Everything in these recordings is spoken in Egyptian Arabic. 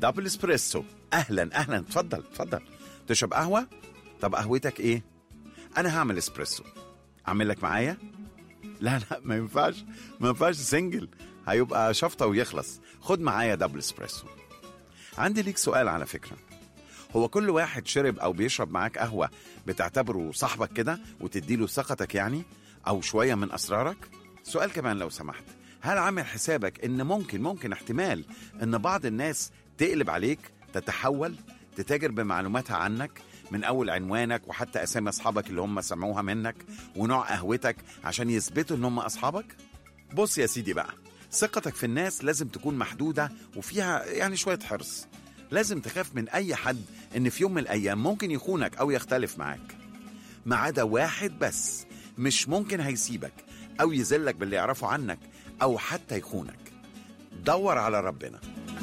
دبل اسبريسو اهلا اهلا اتفضل اتفضل تشرب قهوه طب قهوتك ايه انا هعمل اسبريسو اعمل لك معايا لا لا ما ينفعش ما ينفعش سنجل هيبقى شفطه ويخلص خد معايا دبل اسبريسو عندي ليك سؤال على فكره هو كل واحد شرب او بيشرب معاك قهوه بتعتبره صاحبك كده وتديله ثقتك يعني او شويه من اسرارك سؤال كمان لو سمحت هل عامل حسابك ان ممكن ممكن احتمال ان بعض الناس تقلب عليك تتحول تتاجر بمعلوماتها عنك من اول عنوانك وحتى اسامي اصحابك اللي هم سمعوها منك ونوع قهوتك عشان يثبتوا ان هم اصحابك بص يا سيدي بقى ثقتك في الناس لازم تكون محدوده وفيها يعني شويه حرص لازم تخاف من اي حد ان في يوم من الايام ممكن يخونك او يختلف معاك ما عدا واحد بس مش ممكن هيسيبك او يذلك باللي يعرفه عنك او حتى يخونك دور على ربنا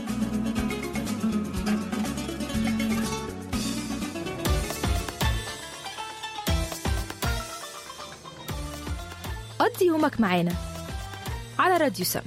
قضي يومك معانا على راديو سما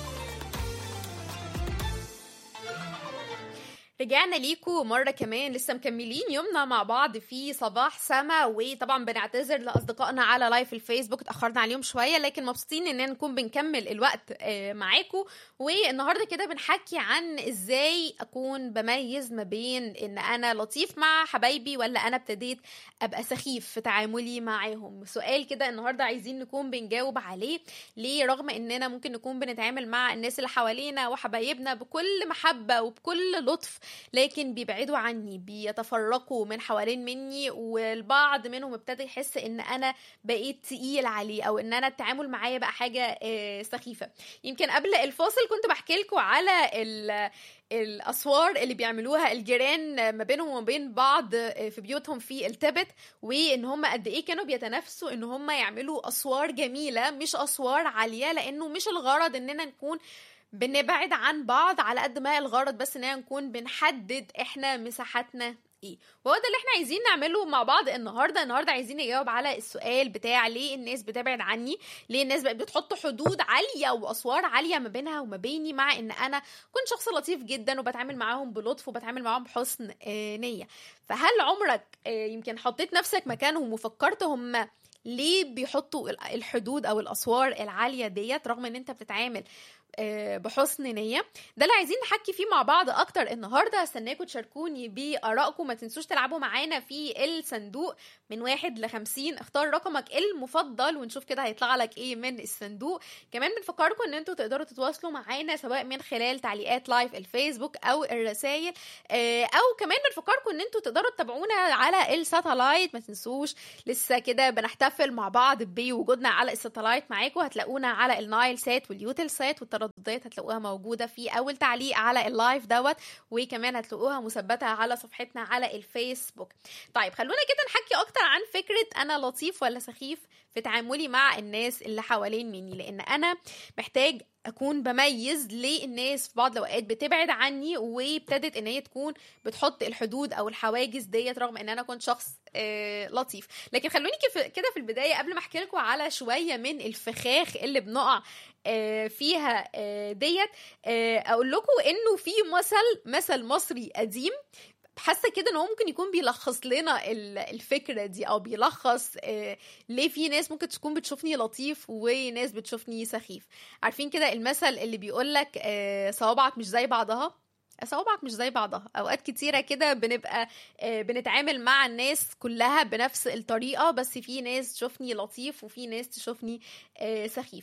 رجعنا ليكم مرة كمان لسه مكملين يومنا مع بعض في صباح سما وطبعا بنعتذر لأصدقائنا على لايف الفيسبوك اتأخرنا عليهم شوية لكن مبسوطين إننا نكون بنكمل الوقت آه، معاكم والنهاردة كده بنحكي عن إزاي أكون بميز ما بين إن أنا لطيف مع حبايبي ولا أنا ابتديت أبقى سخيف في تعاملي معاهم سؤال كده النهاردة عايزين نكون بنجاوب عليه ليه رغم إننا ممكن نكون بنتعامل مع الناس اللي حوالينا وحبايبنا بكل محبة وبكل لطف لكن بيبعدوا عني بيتفرقوا من حوالين مني والبعض منهم ابتدى يحس ان انا بقيت تقيل عليه او ان انا التعامل معايا بقى حاجه آه، سخيفه يمكن قبل الفاصل كنت بحكي لكم على ال الاسوار اللي بيعملوها الجيران ما بينهم وما بين بعض في بيوتهم في التبت وان هم قد ايه كانوا بيتنافسوا ان هم يعملوا اسوار جميله مش اسوار عاليه لانه مش الغرض اننا نكون بنبعد عن بعض على قد ما الغرض بس اننا نكون بنحدد احنا مساحتنا ايه وهو ده اللي احنا عايزين نعمله مع بعض النهارده النهارده عايزين نجاوب على السؤال بتاع ليه الناس بتبعد عني ليه الناس بقت بتحط حدود عاليه واسوار عاليه ما بينها وما بيني مع ان انا كنت شخص لطيف جدا وبتعامل معاهم بلطف وبتعامل معاهم بحسن آه، نيه فهل عمرك آه، يمكن حطيت نفسك مكانهم وفكرت هم ليه بيحطوا ال- الحدود او الاسوار العاليه ديت رغم ان انت بتتعامل آه، بحسن نية ده اللي عايزين نحكي فيه مع بعض اكتر النهاردة هستناكم تشاركوني بآرائكم ما تنسوش تلعبوا معانا في الصندوق من واحد لخمسين اختار رقمك المفضل ونشوف كده هيطلع لك ايه من الصندوق كمان بنفكركم ان انتوا تقدروا تتواصلوا معانا سواء من خلال تعليقات لايف الفيسبوك او الرسائل آه، او كمان بنفكركم ان انتوا تقدروا تتابعونا على الساتلايت ما تنسوش لسه كده بنحتفل مع بعض بوجودنا على الساتلايت معاكم هتلاقونا على النايل سات واليوتل سات والترددات هتلاقوها موجوده في اول تعليق على اللايف دوت وكمان هتلاقوها مثبته على صفحتنا على الفيسبوك طيب خلونا كده نحكي اكتر عن فكره انا لطيف ولا سخيف في تعاملي مع الناس اللي حوالين مني لان انا محتاج اكون بميز ليه الناس في بعض الاوقات بتبعد عني وابتدت ان هي تكون بتحط الحدود او الحواجز ديت رغم ان انا كنت شخص آه لطيف لكن خلوني كيف- كده في البدايه قبل ما احكي لكم على شويه من الفخاخ اللي بنقع آه فيها آه ديت آه اقول لكم انه في مثل مثل مصري قديم حاسه كده ان هو ممكن يكون بيلخص لنا ال- الفكره دي او بيلخص آه، ليه في ناس ممكن تكون بتشوفني لطيف وناس بتشوفني سخيف عارفين كده المثل اللي بيقولك آه، صوابعك مش زي بعضها صوابعك مش زي بعضها اوقات كتيره كده بنبقى آه، بنتعامل مع الناس كلها بنفس الطريقه بس في ناس تشوفني لطيف وفي ناس تشوفني آه، سخيف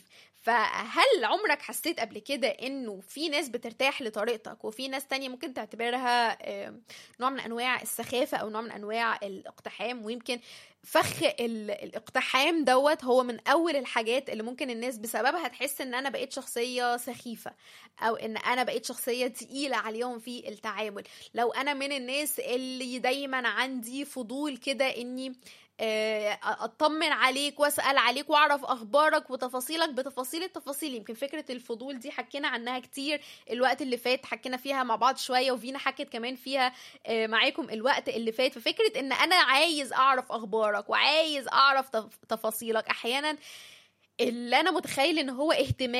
فهل عمرك حسيت قبل كده انه في ناس بترتاح لطريقتك وفي ناس تانية ممكن تعتبرها آه، نوع من انواع السخافه او نوع من انواع الاقتحام ويمكن فخ ال- الاقتحام دوت هو من اول الحاجات اللي ممكن الناس بسببها تحس ان انا بقيت شخصيه سخيفه او ان انا بقيت شخصيه تقيله عليهم في التعامل لو انا من الناس اللي دايما عندي فضول كده اني آه، اطمن عليك واسال عليك واعرف اخبارك وتفاصيلك بتفاصيل التفاصيل يمكن فكره الفضول دي حكينا عنها كتير الوقت اللي فات حكينا فيها مع بعض شويه وفينا حكت كمان فيها آه، معاكم الوقت اللي فات ففكره ان انا عايز اعرف اخبارك وعايز اعرف تف- تفاصيلك احيانا اللي انا متخيل ان هو اهتمام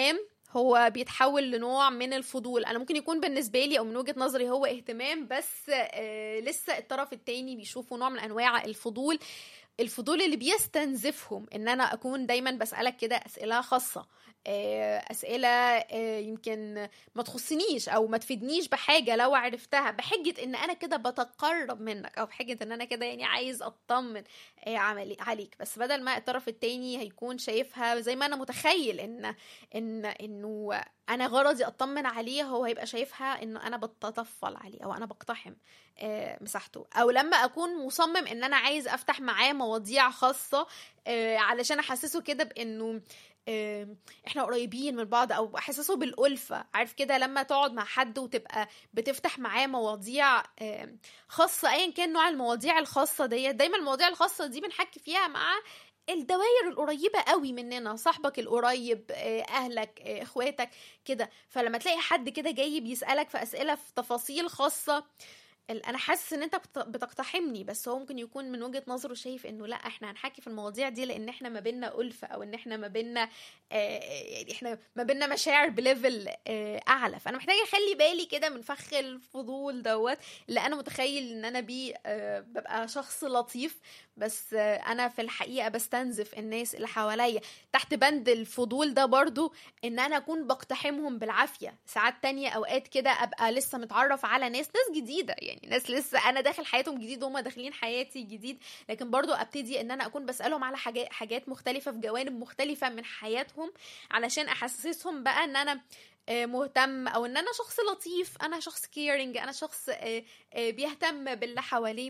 هو بيتحول لنوع من الفضول انا ممكن يكون بالنسبه لي او من وجهه نظري هو اهتمام بس آه لسه الطرف التاني بيشوفوا نوع من انواع الفضول الفضول اللي بيستنزفهم ان انا اكون دايما بسالك كده اسئله خاصه آه، اسئله آه، يمكن ما تخصنيش او ما تفيدنيش بحاجه لو عرفتها بحجه ان انا كده بتقرب منك او بحجه ان انا كده يعني عايز اطمن آه، عملي عليك بس بدل ما الطرف التاني هيكون شايفها زي ما انا متخيل ان ان انه انا غرضي اطمن عليه هو هيبقى شايفها انه انا بتطفل عليه او انا بقتحم آه، مساحته او لما اكون مصمم ان انا عايز افتح معاه مواضيع خاصه آه، علشان احسسه كده بانه آه، احنا قريبين من بعض او احسسه بالالفه عارف كده لما تقعد مع حد وتبقى بتفتح معاه مواضيع آه، خاصه ايا كان نوع المواضيع الخاصه ديت دايما المواضيع الخاصه دي بنحكي فيها مع الدوائر القريبة قوي مننا صاحبك القريب آه، أهلك آه، إخواتك كده فلما تلاقي حد كده جاي بيسألك في أسئلة في تفاصيل خاصة ال- انا حاسس ان انت بت- بتقتحمني بس هو ممكن يكون من وجهة نظره شايف انه لا احنا هنحكي في المواضيع دي لان احنا ما بينا ألفة او ان احنا ما بينا آه، يعني احنا ما بينا مشاعر بليفل آه، اعلى فانا محتاجه اخلي بالي كده من فخ الفضول دوت اللي انا متخيل ان انا بيه آه، ببقى شخص لطيف بس آه، انا في الحقيقه بستنزف الناس اللي حواليا تحت بند الفضول ده برضو ان انا اكون بقتحمهم بالعافيه ساعات تانية اوقات كده ابقى لسه متعرف على ناس ناس جديده يعني ناس لسه انا داخل حياتهم جديد وهم داخلين حياتي جديد لكن برضو ابتدي ان انا اكون بسالهم على حاجات حاجات مختلفه في جوانب مختلفه من حياتهم علشان احسسهم بقى ان انا آه، مهتم او ان انا شخص لطيف انا شخص كيرنج انا شخص آه، آه، بيهتم باللي حواليه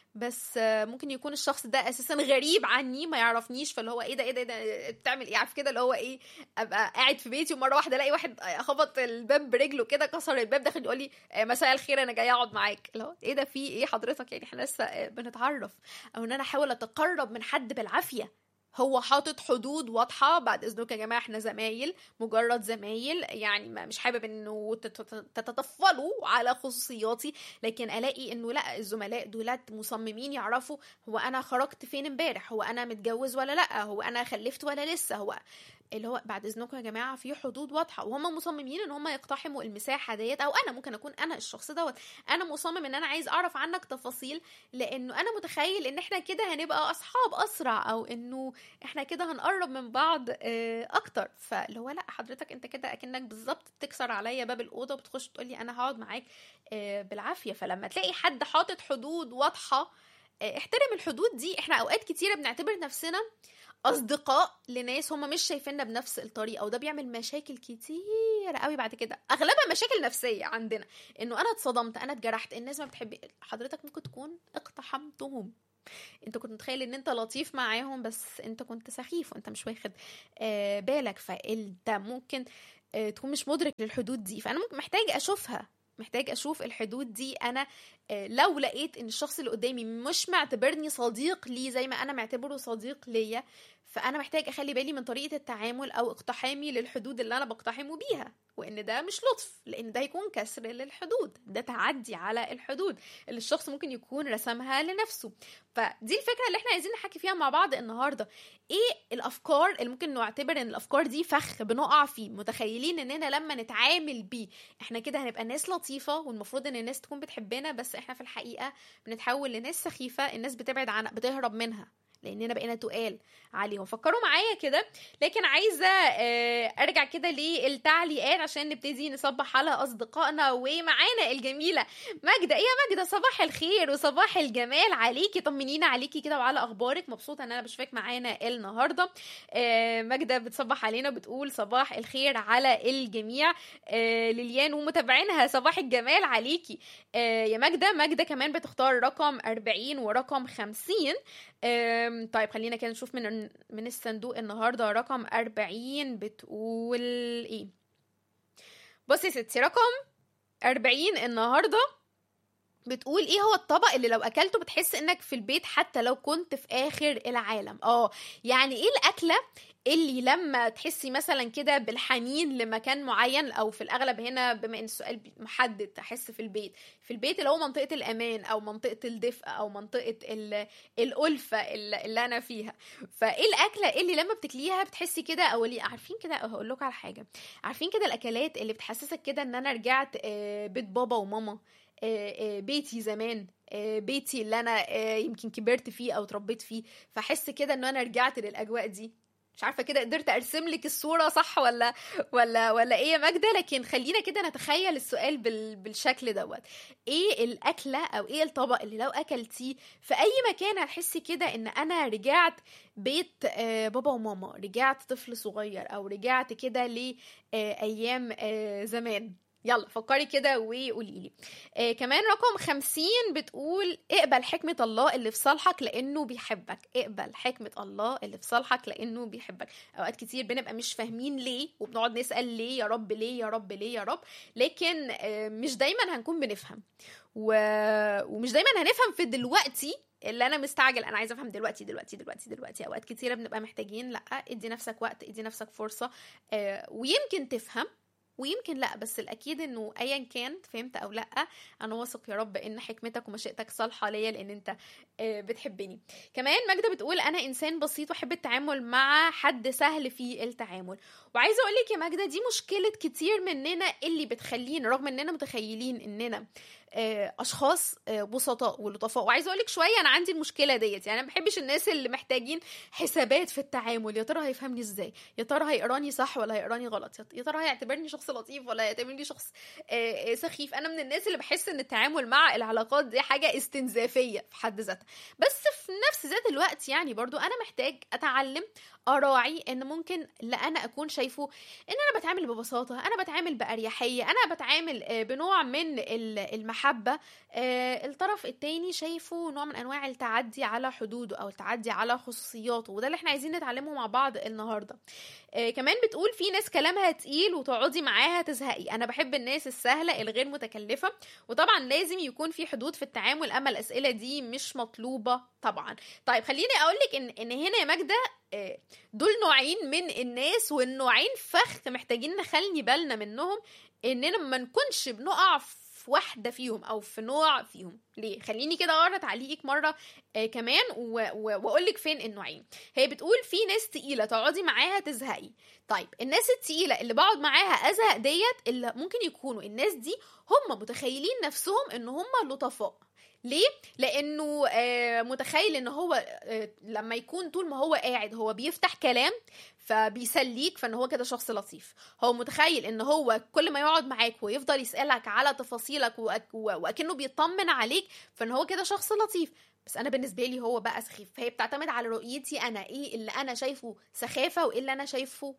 بس آه، ممكن يكون الشخص ده اساسا غريب عني ما يعرفنيش فاللي هو ايه ده ايه ده, إيه ده بتعمل ايه عارف كده اللي هو ايه ابقى قاعد في بيتي ومره واحده الاقي واحد خبط الباب برجله كده كسر الباب داخل يقول لي آه، مساء الخير انا جاي اقعد معاك اللي هو ايه ده في ايه حضرتك يعني احنا لسه آه، بنتعرف او ان انا احاول اتقرب من حد بالعافيه هو حاطط حدود واضحه بعد اذنك يا جماعه احنا زمايل مجرد زمايل يعني ما مش حابب انه تت- تتطفلوا على خصوصياتي لكن الاقي انه لا الزملاء دولت مصممين يعرفوا هو انا خرجت فين امبارح هو انا متجوز ولا لا هو انا خلفت ولا لسه هو اللي هو بعد اذنكم يا جماعه في حدود واضحه وهم مصممين ان هم يقتحموا المساحه ديت او انا ممكن اكون انا الشخص دوت انا مصمم ان انا عايز اعرف عنك تفاصيل لانه انا متخيل ان احنا كده هنبقى اصحاب اسرع او انه احنا كده هنقرب من بعض آه، اكتر فاللي هو لا حضرتك انت كده اكنك بالظبط بتكسر عليا باب الاوضه وبتخش تقول لي انا هقعد معاك آه، بالعافيه فلما تلاقي حد حاطط حدود واضحه آه، احترم الحدود دي احنا اوقات كتيره بنعتبر نفسنا اصدقاء لناس هم مش شايفيننا بنفس الطريقه وده بيعمل مشاكل كتير قوي بعد كده اغلبها مشاكل نفسيه عندنا انه انا اتصدمت انا اتجرحت الناس ما بتحب حضرتك ممكن تكون اقتحمتهم انت كنت متخيل ان انت لطيف معاهم بس انت كنت سخيف وانت مش واخد آه، بالك فانت ممكن آه، تكون مش مدرك للحدود دي فانا ممكن محتاج اشوفها محتاج اشوف الحدود دي انا آه، لو لقيت ان الشخص اللي قدامي مش معتبرني صديق لي زي ما انا معتبره صديق ليا فانا محتاج اخلي بالي من طريقه التعامل او اقتحامي للحدود اللي انا بقتحمه بيها وان ده مش لطف لان ده هيكون كسر للحدود ده تعدي على الحدود اللي الشخص ممكن يكون رسمها لنفسه فدي الفكره اللي احنا عايزين نحكي فيها مع بعض النهارده ايه الافكار اللي ممكن نعتبر ان الافكار دي فخ بنقع فيه متخيلين اننا لما نتعامل بيه احنا كده هنبقى ناس لطيفه والمفروض ان الناس تكون بتحبنا بس احنا في الحقيقه بنتحول لناس سخيفه الناس بتبعد عنها بتهرب منها لاننا بقينا تقال عليهم فكروا معايا كده لكن عايزه آه، ارجع كده للتعليقات عشان نبتدي نصبح على اصدقائنا ومعانا الجميله ماجده ايه يا ماجده صباح الخير وصباح الجمال عليكي طمنينا عليكي كده وعلى اخبارك مبسوطه ان انا بشوفك معانا النهارده آه، ماجده بتصبح علينا بتقول صباح الخير على الجميع آه، ليليان ومتابعينها صباح الجمال عليكي آه، يا ماجده ماجده كمان بتختار رقم 40 ورقم 50 آم، طيب خلينا كده نشوف من من الصندوق النهارده رقم 40 بتقول ايه بصي يا ستي رقم 40 النهارده بتقول ايه هو الطبق اللي لو اكلته بتحس انك في البيت حتى لو كنت في اخر العالم اه يعني ايه الاكله اللي لما تحسي مثلا كده بالحنين لمكان معين او في الاغلب هنا بما ان السؤال محدد تحس في البيت في البيت اللي هو منطقه الامان او منطقه الدفء او منطقه ال- الالفه اللي اللي انا فيها فايه الاكله اللي لما بتاكليها بتحسي كده او اللي عارفين كده هقول لكم على حاجه عارفين كده الاكلات اللي بتحسسك كده ان انا رجعت آه، بيت بابا وماما آه، آه، بيتي زمان آه، بيتي اللي انا آه، يمكن كبرت فيه او اتربيت فيه فاحس كده ان انا رجعت للاجواء دي مش عارفه كده قدرت ارسم لك الصوره صح ولا ولا ولا ايه يا ماجده لكن خلينا كده نتخيل السؤال بال بالشكل دوت ايه الاكله او ايه الطبق اللي لو اكلتيه في اي مكان هتحسي كده ان انا رجعت بيت آه، بابا وماما رجعت طفل صغير او رجعت كده لايام زمان يلا فكري كده وقولي لي آه كمان رقم خمسين بتقول اقبل حكمة الله اللي في صالحك لأنه بيحبك اقبل حكمة الله اللي في صالحك لأنه بيحبك أوقات كتير بنبقى مش فاهمين ليه وبنقعد نسأل ليه يا رب ليه يا رب ليه يا رب لكن آه مش دايما هنكون بنفهم و... ومش دايما هنفهم في دلوقتي اللي انا مستعجل انا عايزه افهم دلوقتي دلوقتي دلوقتي دلوقتي اوقات كتيره بنبقى محتاجين لا ادي نفسك وقت ادي نفسك فرصه آه ويمكن تفهم ويمكن لا بس الاكيد انه ايا كان فهمت او لا انا واثق يا رب ان حكمتك ومشيئتك صالحه ليا لان انت آه، بتحبني كمان ماجده بتقول انا انسان بسيط واحب التعامل مع حد سهل في التعامل وعايزه اقول لك يا ماجده دي مشكله كتير مننا اللي بتخلينا رغم اننا متخيلين اننا آه، اشخاص آه، بسطاء ولطفاء وعايزه اقول لك شويه انا عندي المشكله ديت يعني انا ما بحبش الناس اللي محتاجين حسابات في التعامل يا ترى هيفهمني ازاي يا ترى هيقراني صح ولا هيقراني غلط يا ترى هيعتبرني شخص لطيف ولا هيعتبرني شخص آه، آه، سخيف انا من الناس اللي بحس ان التعامل مع العلاقات دي حاجه استنزافيه في حد ذاتها بس في نفس ذات الوقت يعني برضو انا محتاج اتعلم اراعي ان ممكن اللي انا اكون شايفه ان انا بتعامل ببساطه انا بتعامل باريحيه انا بتعامل آه، بنوع من ال- المحبه آه، الطرف التاني شايفه نوع من انواع التعدي على حدوده او التعدي على خصوصياته وده اللي احنا عايزين نتعلمه مع بعض النهارده آه، كمان بتقول في ناس كلامها تقيل وتقعدي معاها تزهقي انا بحب الناس السهله الغير متكلفه وطبعا لازم يكون في حدود في التعامل اما الاسئله دي مش مطلوبه طبعا طيب خليني اقول لك ان ان هنا يا ماجده آه، دول نوعين من الناس والنوعين فخ محتاجين نخلي بالنا منهم اننا ما نكونش بنقع في واحده فيهم او في نوع فيهم ليه خليني كده اقرا تعليقك مره آه كمان واقول لك فين النوعين هي بتقول في ناس تقيله تقعدي معاها تزهقي طيب الناس التقيله اللي بقعد معاها ازهق ديت اللي ممكن يكونوا الناس دي هم متخيلين نفسهم ان هم لطفاء ليه؟ لأنه آه متخيل إن هو آه لما يكون طول ما هو قاعد هو بيفتح كلام فبيسليك فإن هو كده شخص لطيف هو متخيل إن هو كل ما يقعد معاك ويفضل يسألك على تفاصيلك وأك- وأكنه بيطمن عليك فإن هو كده شخص لطيف بس انا بالنسبه لي هو بقى سخيف فهي بتعتمد على رؤيتي انا ايه اللي انا شايفه سخافه وايه اللي انا شايفه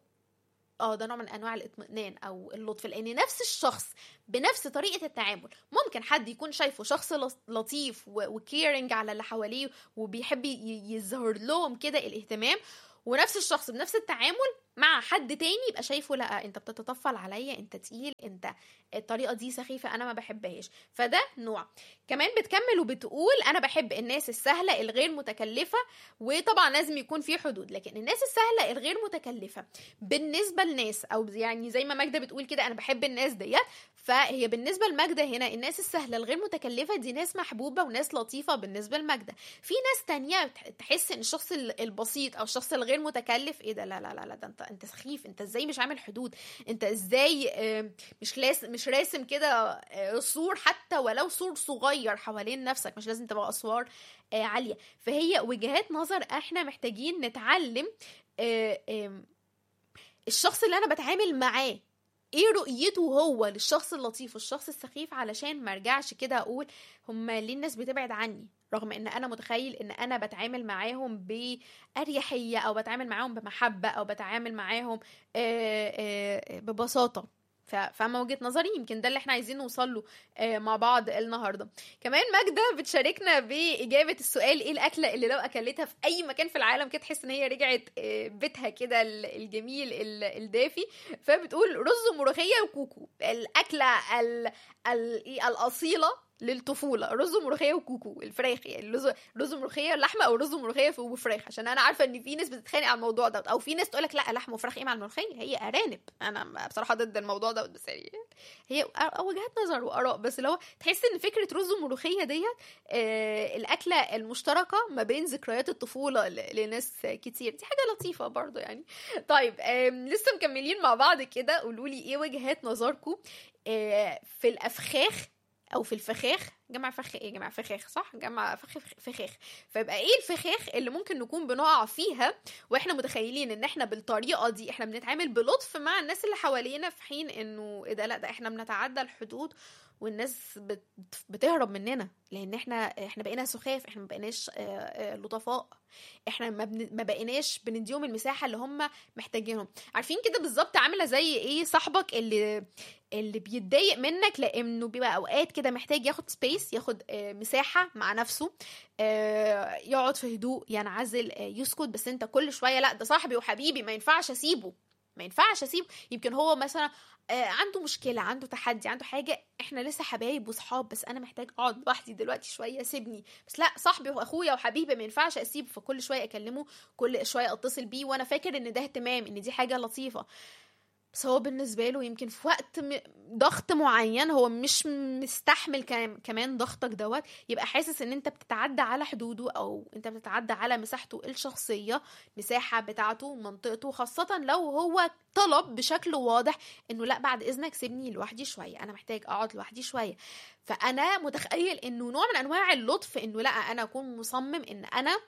اه ده نوع من انواع الاطمئنان او اللطف لان نفس الشخص بنفس طريقه التعامل ممكن حد يكون شايفه شخص لص- لطيف وكيرنج على اللي حواليه وبيحب ي- يظهر لهم كده الاهتمام ونفس الشخص بنفس التعامل مع حد تاني يبقى شايفه لا انت بتتطفل عليا انت تقيل انت الطريقه دي سخيفه انا ما بحبهاش فده نوع كمان بتكمل وبتقول انا بحب الناس السهله الغير متكلفه وطبعا لازم يكون في حدود لكن الناس السهله الغير متكلفه بالنسبه لناس او يعني زي ما ماجده بتقول كده انا بحب الناس ديت فهي بالنسبه لماجده هنا الناس السهله الغير متكلفه دي ناس محبوبه وناس لطيفه بالنسبه لماجده في ناس تانية بتح- تحس ان الشخص ال- البسيط او الشخص الغير متكلف ايه ده لا لا لا لا ده انت انت سخيف انت ازاي مش عامل حدود انت ازاي آه، مش لاس مش راسم كده آه، سور حتى ولو سور صغير حوالين نفسك مش لازم تبقى اسوار آه، عاليه فهي وجهات نظر احنا محتاجين نتعلم آه، آم، الشخص اللي انا بتعامل معاه ايه رؤيته هو للشخص اللطيف والشخص السخيف علشان ما ارجعش كده اقول هما ليه الناس بتبعد عني رغم ان انا متخيل ان انا بتعامل معاهم باريحيه او بتعامل معاهم بمحبه او بتعامل معاهم آه، آه، ببساطه ف- فاهمه وجهه نظري يمكن ده اللي احنا عايزين نوصل له آه، مع بعض النهارده كمان ماجده بتشاركنا باجابه السؤال ايه الاكله اللي لو اكلتها في اي مكان في العالم كده تحس ان هي رجعت آه، بيتها كده ال- الجميل ال- الدافي فبتقول رز وملوخيه وكوكو الاكله ال... ال... إيه الاصيله للطفوله رز وملوخيه وكوكو الفراخ يعني رز رز وملوخيه لحمه او رز وملوخيه وفراخ عشان انا عارفه ان في ناس بتتخانق على الموضوع ده او في ناس تقول لك لا لحمه وفراخ ايه مع الملوخيه هي ارانب انا بصراحه ضد الموضوع ده بس يعني هي وجهات نظر واراء بس لو تحس ان فكره رز وملوخيه ديت آه الاكله المشتركه ما بين ذكريات الطفوله ل- لناس كتير دي حاجه لطيفه برضو يعني طيب آم، لسه مكملين مع بعض كده قولوا لي ايه وجهات نظركم آه، في الافخاخ او في الفخاخ جمع فخ ايه جمع فخاخ صح جمع فخ فخاخ فيبقى ايه الفخاخ اللي ممكن نكون بنقع فيها واحنا متخيلين ان احنا بالطريقه دي احنا بنتعامل بلطف مع الناس اللي حوالينا في حين انه ايه ده لا ده احنا بنتعدى الحدود والناس بت- بتهرب مننا لان احنا احنا بقينا سخاف احنا ما بقيناش آه، آه، لطفاء احنا ما, بن... ما بقيناش بنديهم المساحه اللي هم محتاجينهم عارفين كده بالظبط عامله زي ايه صاحبك اللي اللي بيتضايق منك لانه بيبقى اوقات كده محتاج ياخد سبيس ياخد آه، مساحه مع نفسه آه، يقعد في هدوء ينعزل آه، يسكت بس انت كل شويه لا ده صاحبي وحبيبي ما ينفعش اسيبه ما ينفعش اسيبه يمكن هو مثلا آه، عنده مشكله عنده تحدي عنده حاجه احنا لسه حبايب وصحاب بس انا محتاج اقعد لوحدي دلوقتي شويه سيبني بس لا صاحبي واخويا وحبيبي ما ينفعش اسيبه فكل شويه اكلمه كل شويه اتصل بيه وانا فاكر ان ده اهتمام ان دي حاجه لطيفه بس هو بالنسبه له يمكن في وقت م- ضغط معين هو مش مستحمل كم- كمان ضغطك دوت يبقى حاسس ان انت بتتعدى على حدوده او انت بتتعدى على مساحته الشخصيه مساحه بتاعته منطقته خاصه لو هو طلب بشكل واضح انه لا بعد اذنك سيبني لوحدي شويه انا محتاج اقعد لوحدي شويه فانا متخيل انه نوع من انواع اللطف انه لا انا اكون مصمم ان انا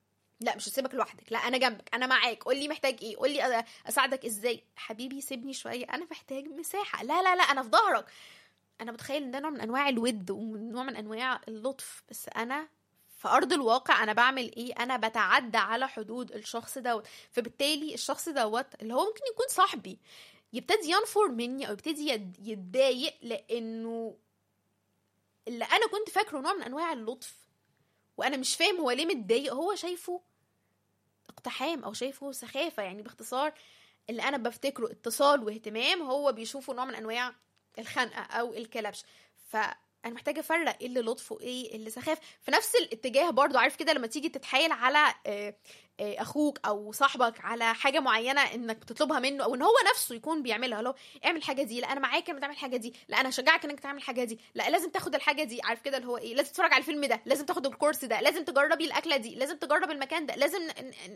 لا مش هسيبك لوحدك لا انا جنبك انا معاك قول لي محتاج ايه قول لي اساعدك ازاي حبيبي سيبني شويه انا محتاج مساحه لا لا لا انا في ظهرك انا متخيل ان ده نوع من انواع الود ونوع من انواع اللطف بس انا في ارض الواقع انا بعمل ايه انا بتعدى على حدود الشخص دوت فبالتالي الشخص دوت اللي هو ممكن يكون صاحبي يبتدي ينفر مني او يبتدي يد- يتضايق لانه اللي انا كنت فاكره نوع من انواع اللطف وانا مش فاهم هو ليه متضايق هو شايفه اقتحام او شايفه سخافه يعني باختصار اللي انا بفتكره اتصال واهتمام هو بيشوفه نوع من انواع الخنقه او الكلبش فانا محتاجه افرق ايه اللي لطف وايه اللي سخاف في نفس الاتجاه برضو عارف كده لما تيجي تتحايل على آه، آه، اخوك او صاحبك على حاجه معينه انك بتطلبها منه او ان هو نفسه يكون بيعملها لو اعمل الحاجه دي لا انا معاك انك تعمل الحاجه دي لا انا هشجعك انك تعمل الحاجه دي لا لازم تاخد الحاجه دي عارف كده اللي هو ايه لازم تتفرج على الفيلم ده لازم تاخد الكورس ده لازم تجربي الاكله دي لازم تجرب المكان ده لازم ن... ن... ن...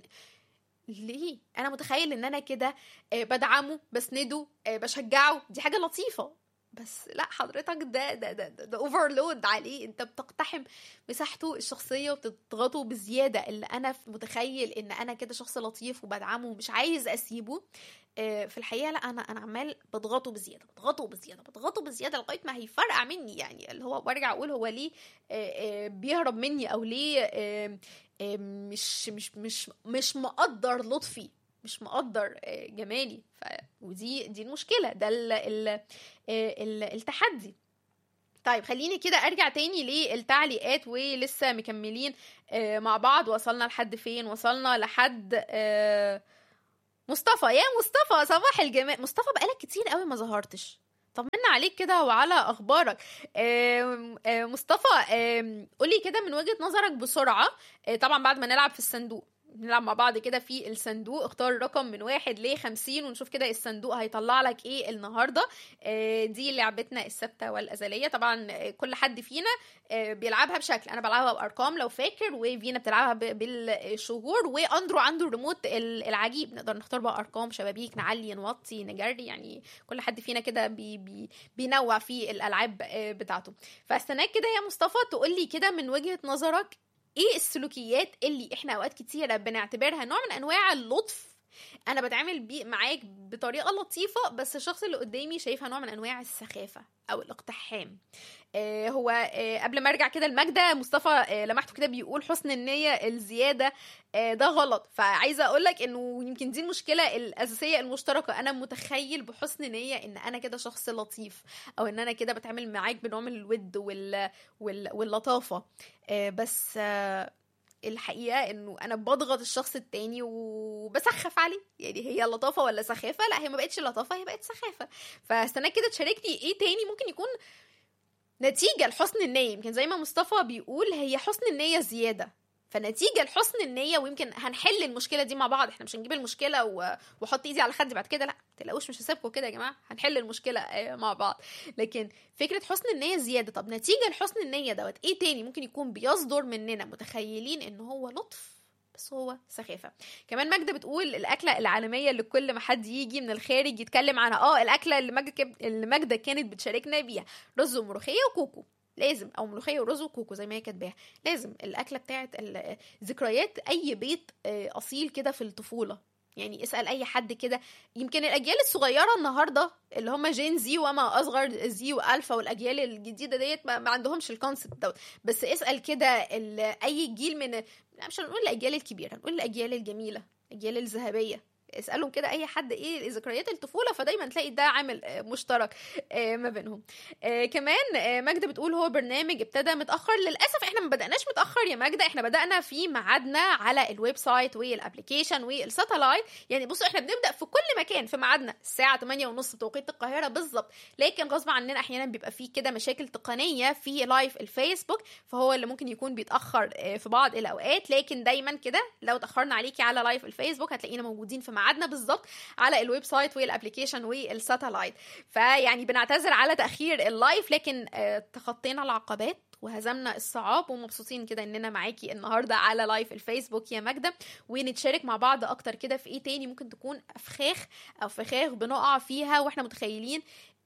ليه انا متخيل ان انا كده آه، بدعمه بسنده آه، بشجعه دي حاجه لطيفه بس لا حضرتك ده ده ده ده, ده اوفرلود عليه انت بتقتحم مساحته الشخصيه وبتضغطه بزياده اللي انا ف- متخيل ان انا كده شخص لطيف وبدعمه ومش عايز اسيبه آه، في الحقيقه لا انا انا عمال بضغطه بزياده بضغطه بزياده بضغطه بزياده لغايه ما هيفرقع مني يعني اللي هو برجع اقول هو ليه آه، آه، بيهرب مني او ليه آه، آه، مش مش مش مش مقدر لطفي مش مقدر آه، جمالي ف... ودي دي المشكله ده ال... ال... آه، ال... التحدي طيب خليني كده ارجع تاني للتعليقات ولسه مكملين آه، مع بعض وصلنا لحد فين وصلنا لحد آه، مصطفى يا مصطفى صباح الجمال مصطفى بقالك كتير قوي ما ظهرتش طمنا عليك كده وعلى اخبارك آم، آه، مصطفى آم، قولي كده من وجهة نظرك بسرعة آه، طبعا بعد ما نلعب في الصندوق نلعب مع بعض كده في الصندوق اختار رقم من واحد ل 50 ونشوف كده الصندوق هيطلع لك ايه النهارده آه، دي لعبتنا الثابته والازليه طبعا آه، كل حد فينا آه، بيلعبها بشكل انا بلعبها بارقام لو فاكر وفينا بتلعبها ب- بالشهور واندرو عنده الريموت ال- العجيب نقدر نختار بقى ارقام شبابيك نعلي نوطي نجري يعني كل حد فينا كده بي بي بينوع في الالعاب آه، بتاعته فاستناك كده يا مصطفى تقول لي كده من وجهه نظرك ايه السلوكيات اللي احنا اوقات كتيره بنعتبرها نوع من انواع اللطف انا بتعامل بيه معاك بطريقه لطيفه بس الشخص اللي قدامي شايفها نوع من انواع السخافه او الاقتحام آه هو آه قبل ما ارجع كده لماجده مصطفى آه لمحته كده بيقول حسن النيه الزياده آه ده غلط فعايزه اقول لك انه يمكن دي المشكله الاساسيه المشتركه انا متخيل بحسن نيه ان انا كده شخص لطيف او ان انا كده بتعامل معاك بنوع من الود وال... وال... واللطافه آه بس آه الحقيقه انه انا بضغط الشخص التاني وبسخف عليه يعني هي لطافه ولا سخافه لا هي ما بقتش لطافه هي بقت سخافه فاستناك كده تشاركني ايه تاني ممكن يكون نتيجه لحسن النيه يمكن زي ما مصطفى بيقول هي حسن النيه زياده فنتيجه لحسن النيه ويمكن هنحل المشكله دي مع بعض احنا مش هنجيب المشكله و- واحط ايدي على خدي بعد كده لا ما تلاقوش مش هسيبكم كده يا جماعه هنحل المشكله آه، مع بعض لكن فكره حسن النيه زياده طب نتيجه لحسن النيه دوت ايه تاني ممكن يكون بيصدر مننا متخيلين ان هو لطف بس هو سخافه كمان ماجده بتقول الاكله العالميه اللي كل ما حد يجي من الخارج يتكلم عنها اه الاكله اللي ماجده اللي ماجده كانت بتشاركنا بيها رز وملوخيه وكوكو لازم او ملوخيه ورز وكوكو زي ما هي كاتباها لازم الاكله بتاعت ال- ذكريات اي بيت آه، اصيل كده في الطفوله يعني اسال اي حد كده يمكن الاجيال الصغيره النهارده اللي هم جين زي وما اصغر زي والفا والاجيال الجديده ديت ما, ما عندهمش الكونسبت دوت بس اسال كده ال- اي جيل من لا مش هنقول الاجيال الكبيره هنقول الاجيال الجميله الاجيال الذهبيه اسالهم كده اي حد ايه ذكريات الطفوله فدايما تلاقي ده عامل آه، مشترك آه، ما بينهم آه، كمان آه، ماجده بتقول هو برنامج ابتدى متاخر للاسف احنا ما بداناش متاخر يا ماجده احنا بدانا في ميعادنا على الويب سايت والابلكيشن والساتلايت يعني بصوا احنا بنبدا في كل مكان في ميعادنا الساعه 8 ونص بتوقيت القاهره بالظبط لكن غصب عننا احيانا بيبقى فيه كده مشاكل تقنيه في لايف الفيسبوك فهو اللي ممكن يكون بيتاخر آه، في بعض الاوقات لكن دايما كده لو اتاخرنا عليكي على لايف الفيسبوك هتلاقينا موجودين في ميعادنا بالظبط على الويب سايت والابلكيشن والساتلايت فيعني بنعتذر على تاخير اللايف لكن آه، تخطينا العقبات وهزمنا الصعاب ومبسوطين كده اننا معاكي النهارده على لايف الفيسبوك يا ماجده ونتشارك مع بعض اكتر كده في ايه تاني ممكن تكون افخاخ او فخاخ بنقع فيها واحنا متخيلين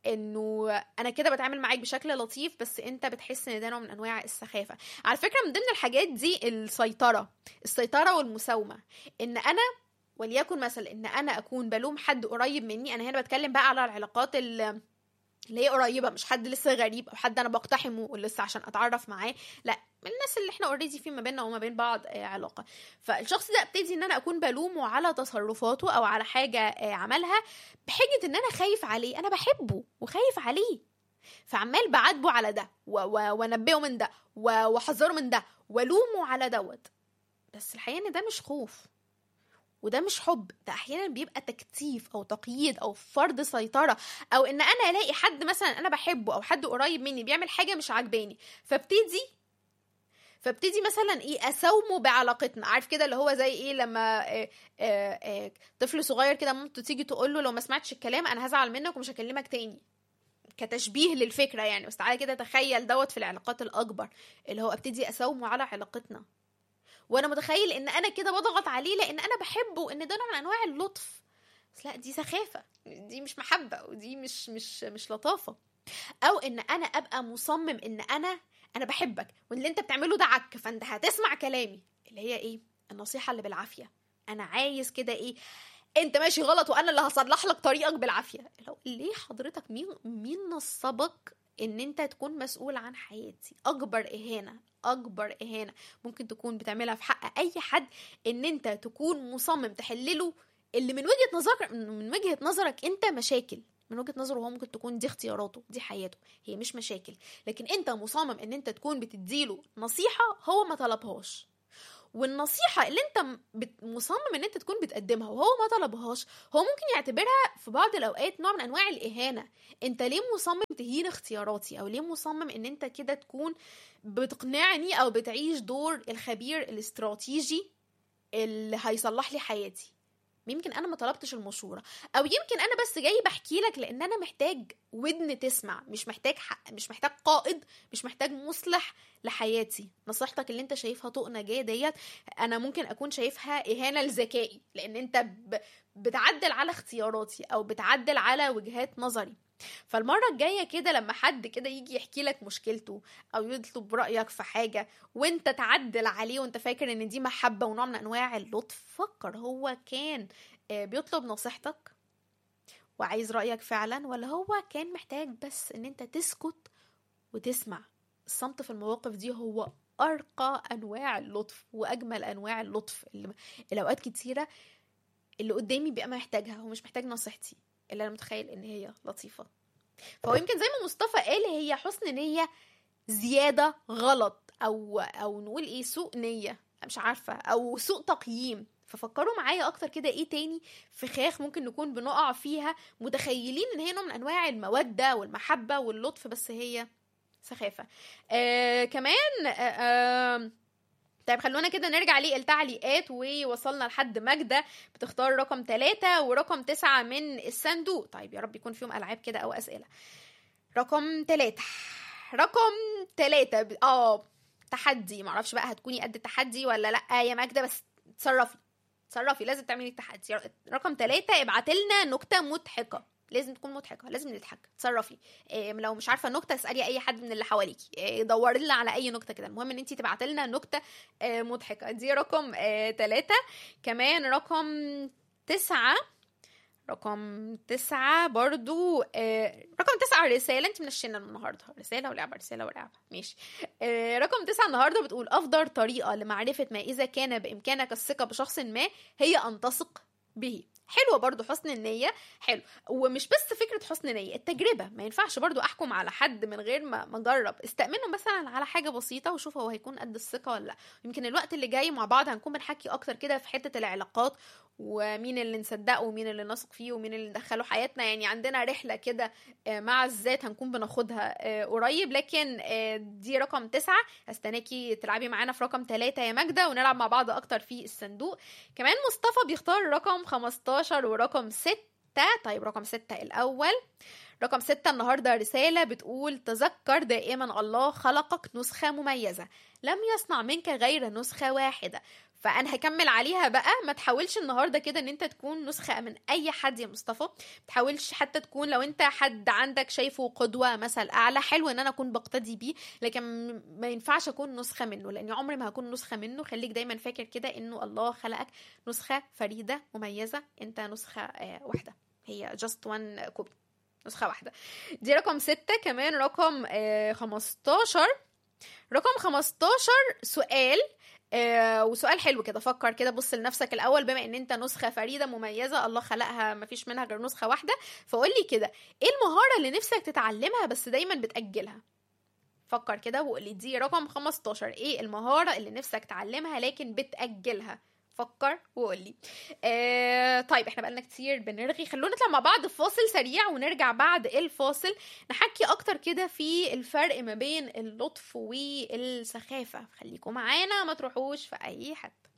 انه انا كده بتعامل معاك بشكل لطيف بس انت بتحس ان ده نوع من انواع السخافه على فكره من ضمن الحاجات دي السيطره السيطره والمساومه ان انا وليكن مثلا ان انا اكون بلوم حد قريب مني انا هنا بتكلم بقى على العلاقات ال- اللي هي قريبه مش حد لسه غريب او حد انا بقتحمه لسه عشان اتعرف معاه لا من الناس اللي احنا اوريدي في ما بيننا وما بين بعض آه، علاقه فالشخص ده ابتدي ان انا اكون بلومه على تصرفاته او على حاجه آه، عملها بحجه ان انا خايف عليه انا بحبه وخايف عليه فعمال بعاتبه على ده و- و- وانبهه من ده و- واحذره من ده والومه على دوت بس الحقيقه ان ده مش خوف وده مش حب ده احيانا بيبقى تكتيف او تقييد او فرض سيطره او ان انا الاقي حد مثلا انا بحبه او حد قريب مني بيعمل حاجه مش عاجباني فابتدي فابتدي مثلا ايه اساومه بعلاقتنا عارف كده اللي هو زي ايه لما آه آه آه طفل صغير كده مامته تيجي تقول له لو ما سمعتش الكلام انا هزعل منك ومش هكلمك تاني كتشبيه للفكره يعني بس تعالى كده تخيل دوت في العلاقات الاكبر اللي هو ابتدي اساومه على علاقتنا وانا متخيل ان انا كده بضغط عليه لان انا بحبه وان ده نوع من انواع اللطف بس لا دي سخافه دي مش محبه ودي مش مش مش لطافه او ان انا ابقى مصمم ان انا انا بحبك واللي انت بتعمله ده عك فانت هتسمع كلامي اللي هي ايه النصيحه اللي بالعافيه انا عايز كده ايه انت ماشي غلط وانا اللي هصلح لك طريقك بالعافيه لو ليه حضرتك مين مين نصبك ان انت تكون مسؤول عن حياتي اكبر اهانه اكبر اهانه ممكن تكون بتعملها في حق اي حد ان انت تكون مصمم تحلله اللي من وجهه نظرك من وجهه نظرك انت مشاكل من وجهه نظره هو ممكن تكون دي اختياراته دي حياته هي مش مشاكل لكن انت مصمم ان انت تكون بتديله نصيحه هو ما طلبهاش والنصيحة اللي انت م- بت- مصمم ان انت تكون بتقدمها وهو ما طلبهاش هو ممكن يعتبرها في بعض الاوقات نوع من انواع الاهانة انت ليه مصمم تهين اختياراتي او ليه مصمم ان انت كده تكون بتقنعني او بتعيش دور الخبير الاستراتيجي اللي هيصلح لي حياتي يمكن انا ما طلبتش المشوره او يمكن انا بس جاي بحكي لك لان انا محتاج ودن تسمع مش محتاج حق مش محتاج قائد مش محتاج مصلح لحياتي نصيحتك اللي انت شايفها طوق نجاه ديت انا ممكن اكون شايفها اهانه لذكائي لان انت ب... بتعدل على اختياراتي او بتعدل على وجهات نظري فالمره الجايه كده لما حد كده يجي يحكي لك مشكلته او يطلب رايك في حاجه وانت تعدل عليه وانت فاكر ان دي محبه ونوع من انواع اللطف فكر هو كان آه، بيطلب نصيحتك وعايز رايك فعلا ولا هو كان محتاج بس ان انت تسكت وتسمع الصمت في المواقف دي هو ارقى انواع اللطف واجمل انواع اللطف اللي الاوقات كتيره اللي قدامي بيبقى محتاجها هو مش محتاج نصيحتي اللي انا متخيل ان هي لطيفه فهو يمكن زي ما مصطفى قال هي حسن نيه زياده غلط او او نقول ايه سوء نيه مش عارفه او سوء تقييم ففكروا معايا اكتر كده ايه تاني فخاخ ممكن نكون بنقع فيها متخيلين ان هي نوع من انواع الموده والمحبه واللطف بس هي سخافه آه كمان آه آه طيب خلونا كده نرجع للتعليقات ووصلنا لحد ماجدة بتختار رقم ثلاثة ورقم تسعة من الصندوق طيب يا رب يكون فيهم ألعاب كده أو أسئلة رقم ثلاثة رقم ثلاثة ب... اه تحدي معرفش بقى هتكوني قد التحدي ولا لأ يا ماجدة بس تصرفي تصرفي لازم تعملي التحدي رقم ثلاثة ابعت لنا نكتة مضحكة لازم تكون مضحكه لازم نضحك تصرفي إيه لو مش عارفه نكته اسالي اي حد من اللي حواليكي إيه دوري لنا على اي نكته كده المهم ان انت تبعتي لنا نكته إيه مضحكه دي رقم ثلاثة كمان رقم تسعة رقم تسعة برضو آه رقم تسعة رسالة انت منشنة النهاردة رسالة ولعبة رسالة ولعبة ماشي آه رقم تسعة النهاردة بتقول أفضل طريقة لمعرفة ما إذا كان بإمكانك الثقة بشخص ما هي أن تثق به حلوه برضو حسن النيه حلو ومش بس فكره حسن نيه التجربه ما ينفعش برضو احكم على حد من غير ما ما اجرب استأمنه مثلا على حاجه بسيطه وشوف هو هيكون قد الثقه ولا لا يمكن الوقت اللي جاي مع بعض هنكون بنحكي اكتر كده في حته العلاقات ومين اللي نصدقه ومين اللي نثق فيه ومين اللي ندخله حياتنا يعني عندنا رحله كده مع الذات هنكون بناخدها قريب لكن دي رقم تسعة استناكي تلعبي معانا في رقم ثلاثة يا ماجدة ونلعب مع بعض اكتر في الصندوق كمان مصطفى بيختار رقم 15 ورقم 6 طيب رقم 6 الاول رقم ستة النهاردة رسالة بتقول تذكر دائما الله خلقك نسخة مميزة لم يصنع منك غير نسخة واحدة فانا هكمل عليها بقى ما تحاولش النهارده كده ان انت تكون نسخه من اي حد يا مصطفى ما تحاولش حتى تكون لو انت حد عندك شايفه قدوه مثل اعلى حلو ان انا اكون بقتدي بيه لكن ما ينفعش اكون نسخه منه لاني عمري ما هكون نسخه منه خليك دايما فاكر كده انه الله خلقك نسخه فريده مميزه انت نسخه آه واحده هي just one كوبي نسخه واحده دي رقم ستة كمان رقم آه 15 رقم 15 سؤال آه وسؤال حلو كده فكر كده بص لنفسك الاول بما ان انت نسخه فريده مميزه الله خلقها ما فيش منها غير نسخه واحده فقول لي كده ايه المهاره اللي نفسك تتعلمها بس دايما بتاجلها فكر كده وقول لي دي رقم 15 ايه المهاره اللي نفسك تعلمها لكن بتاجلها فكر وقول لي آه طيب احنا بقالنا كتير بنرغي خلونا نطلع مع بعض فاصل سريع ونرجع بعد الفاصل نحكي اكتر كده في الفرق ما بين اللطف والسخافه خليكم معانا ما تروحوش في اي حته